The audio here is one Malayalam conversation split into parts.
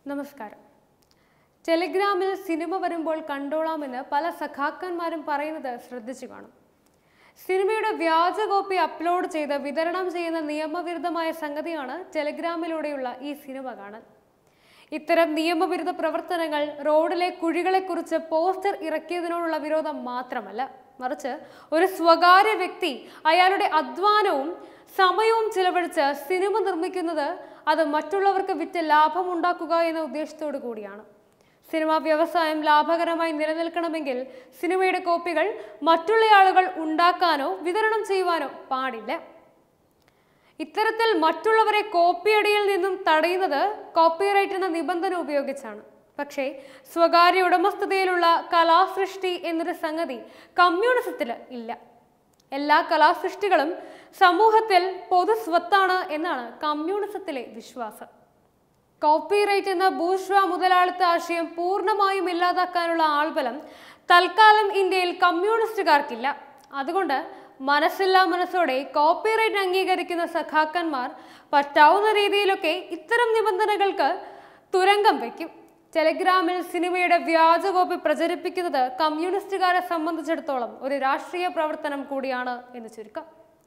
നമസ്കാരം ടെലിഗ്രാമിൽ സിനിമ വരുമ്പോൾ കണ്ടോളാമെന്ന് പല സഖാക്കന്മാരും പറയുന്നത് ശ്രദ്ധിച്ചു കാണും സിനിമയുടെ വ്യാജ കോപ്പി അപ്ലോഡ് ചെയ്ത് വിതരണം ചെയ്യുന്ന നിയമവിരുദ്ധമായ സംഗതിയാണ് ടെലിഗ്രാമിലൂടെയുള്ള ഈ സിനിമ കാണൽ ഇത്തരം നിയമവിരുദ്ധ പ്രവർത്തനങ്ങൾ റോഡിലെ കുഴികളെക്കുറിച്ച് പോസ്റ്റർ ഇറക്കിയതിനോടുള്ള വിരോധം മാത്രമല്ല മറിച്ച് ഒരു സ്വകാര്യ വ്യക്തി അയാളുടെ അധ്വാനവും സമയവും ചിലവഴിച്ച് സിനിമ നിർമ്മിക്കുന്നത് അത് മറ്റുള്ളവർക്ക് വിറ്റ് ലാഭമുണ്ടാക്കുക എന്ന ഉദ്ദേശത്തോടു കൂടിയാണ് സിനിമാ വ്യവസായം ലാഭകരമായി നിലനിൽക്കണമെങ്കിൽ സിനിമയുടെ കോപ്പികൾ മറ്റുള്ള ആളുകൾ ഉണ്ടാക്കാനോ വിതരണം ചെയ്യുവാനോ പാടില്ല ഇത്തരത്തിൽ മറ്റുള്ളവരെ കോപ്പിയടിയിൽ നിന്നും തടയുന്നത് കോപ്പിറൈറ്റ് എന്ന നിബന്ധന ഉപയോഗിച്ചാണ് പക്ഷേ സ്വകാര്യ ഉടമസ്ഥതയിലുള്ള കലാസൃഷ്ടി എന്നൊരു സംഗതി കമ്മ്യൂണിസത്തിൽ ഇല്ല എല്ലാ കലാസൃഷ്ടികളും സമൂഹത്തിൽ പൊതു സ്വത്താണ് എന്നാണ് കമ്മ്യൂണിസത്തിലെ വിശ്വാസം കോപ്പിറൈറ്റ് എന്ന ബൂഷ്വ മുതലാളിത്ത ആശയം പൂർണ്ണമായും ഇല്ലാതാക്കാനുള്ള ആൾബലം തൽക്കാലം ഇന്ത്യയിൽ കമ്മ്യൂണിസ്റ്റുകാർക്കില്ല അതുകൊണ്ട് മനസ്സില്ലാ മനസ്സോടെ കോപ്പിറൈറ്റ് അംഗീകരിക്കുന്ന സഖാക്കന്മാർ പറ്റാവുന്ന രീതിയിലൊക്കെ ഇത്തരം നിബന്ധനകൾക്ക് തുരങ്കം വയ്ക്കും ടെലിഗ്രാമിൽ സിനിമയുടെ വ്യാജ കോപ്പി പ്രചരിപ്പിക്കുന്നത് കമ്മ്യൂണിസ്റ്റുകാരെ സംബന്ധിച്ചിടത്തോളം ഒരു രാഷ്ട്രീയ പ്രവർത്തനം കൂടിയാണ് എന്ന് ചുരുക്കം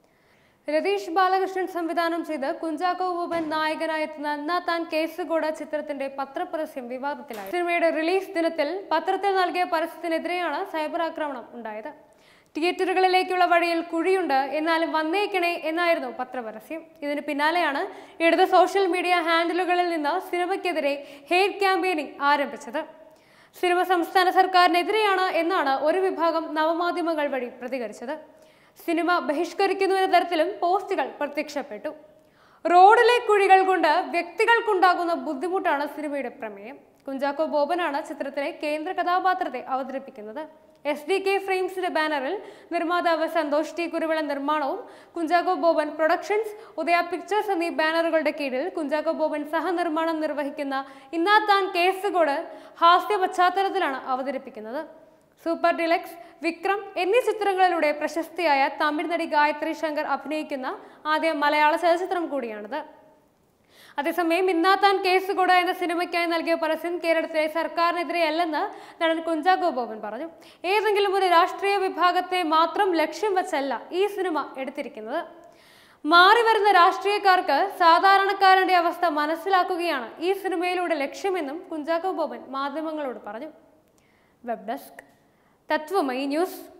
രതീഷ് ബാലകൃഷ്ണൻ സംവിധാനം ചെയ്ത് കുഞ്ചാക്കോ ബോബൻ നായകനായെത്തുന്ന എന്നാ താൻ കേസുകൂട ചിത്രത്തിന്റെ പത്രപരസ്യം വിവാദത്തിലായി സിനിമയുടെ റിലീസ് ദിനത്തിൽ പത്രത്തിൽ നൽകിയ പരസ്യത്തിനെതിരെയാണ് സൈബർ ആക്രമണം ഉണ്ടായത് തിയേറ്ററുകളിലേക്കുള്ള വഴിയിൽ കുഴിയുണ്ട് എന്നാലും വന്നേക്കണേ എന്നായിരുന്നു പത്രപരസ്യം ഇതിന് പിന്നാലെയാണ് ഇടത് സോഷ്യൽ മീഡിയ ഹാൻഡിലുകളിൽ നിന്ന് സിനിമയ്ക്കെതിരെ ഹെയ്റ്റ് ക്യാമ്പയിനിങ് ആരംഭിച്ചത് സിനിമ സംസ്ഥാന സർക്കാരിനെതിരെയാണ് എന്നാണ് ഒരു വിഭാഗം നവമാധ്യമങ്ങൾ വഴി പ്രതികരിച്ചത് സിനിമ ബഹിഷ്കരിക്കുന്നു എന്ന തരത്തിലും പോസ്റ്റുകൾ പ്രത്യക്ഷപ്പെട്ടു റോഡിലെ കുഴികൾ കൊണ്ട് വ്യക്തികൾക്കുണ്ടാകുന്ന ബുദ്ധിമുട്ടാണ് സിനിമയുടെ പ്രമേയം കുഞ്ചാക്കോ ബോബനാണ് ചിത്രത്തിലെ കേന്ദ്ര കഥാപാത്രത്തെ അവതരിപ്പിക്കുന്നത് എസ് ഡി കെ ഫ്രെയിംസിന്റെ ബാനറിൽ നിർമ്മാതാവ് സന്തോഷ് ടി കുരുവിള നിർമ്മാണവും കുഞ്ചാക്കോ ബോബൻ പ്രൊഡക്ഷൻസ് ഉദയ പിക്ചേഴ്സ് എന്നീ ബാനറുകളുടെ കീഴിൽ കുഞ്ചാക്കോ ബോബൻ സഹനിർമ്മാണം നിർവഹിക്കുന്ന ഇന്നാ താൻ കേസുകോട് ഹാസ്യ പശ്ചാത്തലത്തിലാണ് അവതരിപ്പിക്കുന്നത് സൂപ്പർ ഡിലക്സ് വിക്രം എന്നീ ചിത്രങ്ങളിലൂടെ പ്രശസ്തിയായ തമിഴ് നടി ഗായത്രി ശങ്കർ അഭിനയിക്കുന്ന ആദ്യ മലയാള ചലച്ചിത്രം കൂടിയാണിത് അതേസമയം ഇന്നാത്താൻ കേസുകൂട എന്ന സിനിമയ്ക്കായി നൽകിയ പരസ്യം കേരളത്തിലെ സർക്കാരിനെതിരെയല്ലെന്ന് നടൻ കുഞ്ചാക്കോ ബോബൻ പറഞ്ഞു ഏതെങ്കിലും ഒരു രാഷ്ട്രീയ വിഭാഗത്തെ മാത്രം ലക്ഷ്യം വെച്ചല്ല ഈ സിനിമ എടുത്തിരിക്കുന്നത് മാറി വരുന്ന രാഷ്ട്രീയക്കാർക്ക് സാധാരണക്കാരന്റെ അവസ്ഥ മനസ്സിലാക്കുകയാണ് ഈ സിനിമയിലൂടെ ലക്ഷ്യമെന്നും കുഞ്ചാക്കോ ബോബൻ മാധ്യമങ്ങളോട് പറഞ്ഞു വെബ് ഡെസ്ക് തത്വമയി ന്യൂസ്